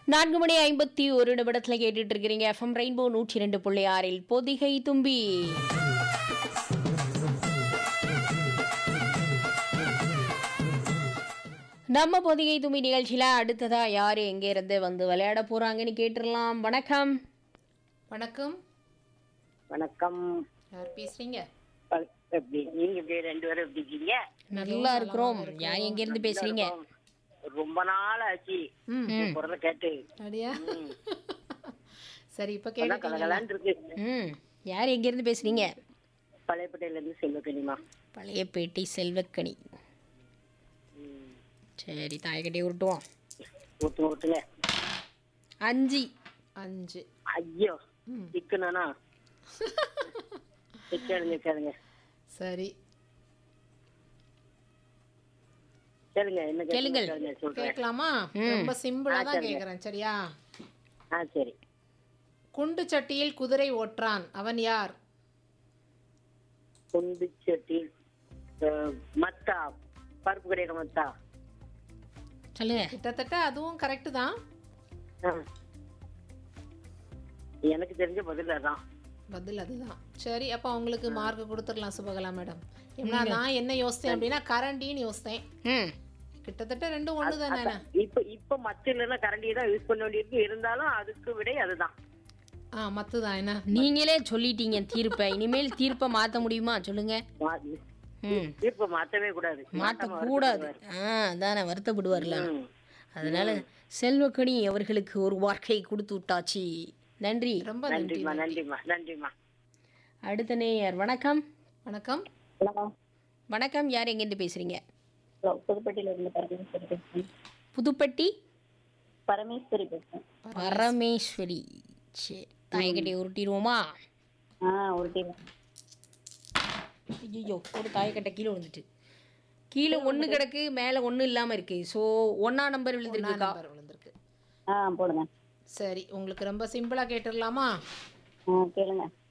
நான்கு மணி ஐம்பத்தி ஒரு நிமிடத்தில் கேட்டுட்டு இருக்கிறீங்க எஃப்எம் ரெயின்போ நூற்றி ரெண்டு புள்ளி ஆறில் பொதிகை தும்பி நம்ம பொதிகை தும்பி நிகழ்ச்சியில் அடுத்ததா யார் எங்கே இருந்து வந்து விளையாட போறாங்கன்னு கேட்டுடலாம் வணக்கம் வணக்கம் வணக்கம் யார் பேசுறீங்க ப- எப்படி நீங்க எப்படி ரெண்டு பேரும் எப்படி இருக்கீங்க நல்லா இருக்கிறோம் யார் எங்க இருந்து பேசுறீங்க ரொம்ப நாள் ஆச்சு ம் உங்க குரலை கேட்டு அப்படியா சரி இப்ப அதான் கேட்டுட்டீங்களா கலகலான்னு இருக்கு ம் யார் எங்க இருந்து பேசுறீங்க பழையப்பட்டையில இருந்து செல்வக்கனிமா பழையப்பேட்டை செல்வக்கணி சரி தாயக்கட்டி உருட்டுவோம் ஊத்துங்க ஊத்துங்க அஞ்சு அஞ்சு ஐயோ சிக்கனா கேளுங்க கேளுங்க சரி கேளுங்க என்ன கேளுங்கள். கேளுங்க கேளுங்க சொல்றேன் கேட்கலாமா ரொம்ப சிம்பிளா தான் கேக்குறேன் சரியா ஆ சரி குண்டு சட்டியில் குதிரை ஓட்டுறான் அவன் யார் குண்டு சட்டி அஹ், மத்தா பருப்பு கடையில மத்தா சொல்லுங்க கிட்டத்தட்ட அதுவும் கரெக்ட் தான் ஆ. எனக்கு தெரிஞ்ச பதில் அதான் பதில் அதுதான் சரி அப்ப உங்களுக்கு மார்க் கொடுத்துடலாம் சுபகலா மேடம் ஏன்னா நான் என்ன யோசித்தேன் அப்படின்னா கரண்டின்னு யோசித்தேன் ம் கிட்டத்தட்ட ரெண்டும் ஒண்ணு தானே இப்ப இப்ப மத்த இல்லைன்னா கரண்டியை தான் யூஸ் பண்ண வேண்டியிருக்கு இருந்தாலும் அதுக்கு விடை அதுதான் ஆ மத்து தான் என்ன நீங்களே சொல்லிட்டீங்க தீர்ப்பை இனிமேல் தீர்ப்பை மாற்ற முடியுமா சொல்லுங்க மா- ம் தீர்ப்பை மாத்தவே கூடாது மாற்ற கூடாது ஆ அதானே வருத்தப்படுவார்ல ம். அதனால செல்வக்கணி அவர்களுக்கு ஒரு வார்த்தை கொடுத்து விட்டாச்சு நன்றி ரொம்ப நன்றி நன்றிம்மா நன்றிம்மா நன்றிம்மா அடுத்த நேயர் வணக்கம் வணக்கம் ஹலோ வணக்கம் யார் எங்கேருந்து பேசுறீங்க ஹலோ புதுப்பட்டியில இருந்து பரமேஸ்வரி பேசுறேன் புதுப்பட்டி பரமேஸ்வரி பேசுறேன் பரமேஸ்வரி சரி தாயக்கட்டையை உருட்டிடுவோமா ஆ ஒரு டீம் ஐயோ ஒரு தாயக்கட்டை கீழே விழுந்துட்டு கீழே ஒன்று கிடக்கு மேலே ஒன்றும் இல்லாமல் இருக்கு ஸோ ஒன்றா நம்பர் விழுந்துருக்குக்கா நம்பர் விழுந்திருக்கு ஆ போடுங்க சரி உங்களுக்கு ரொம்ப சிம்பிளா கேட்டுடலாமா ஆ கேளுங்க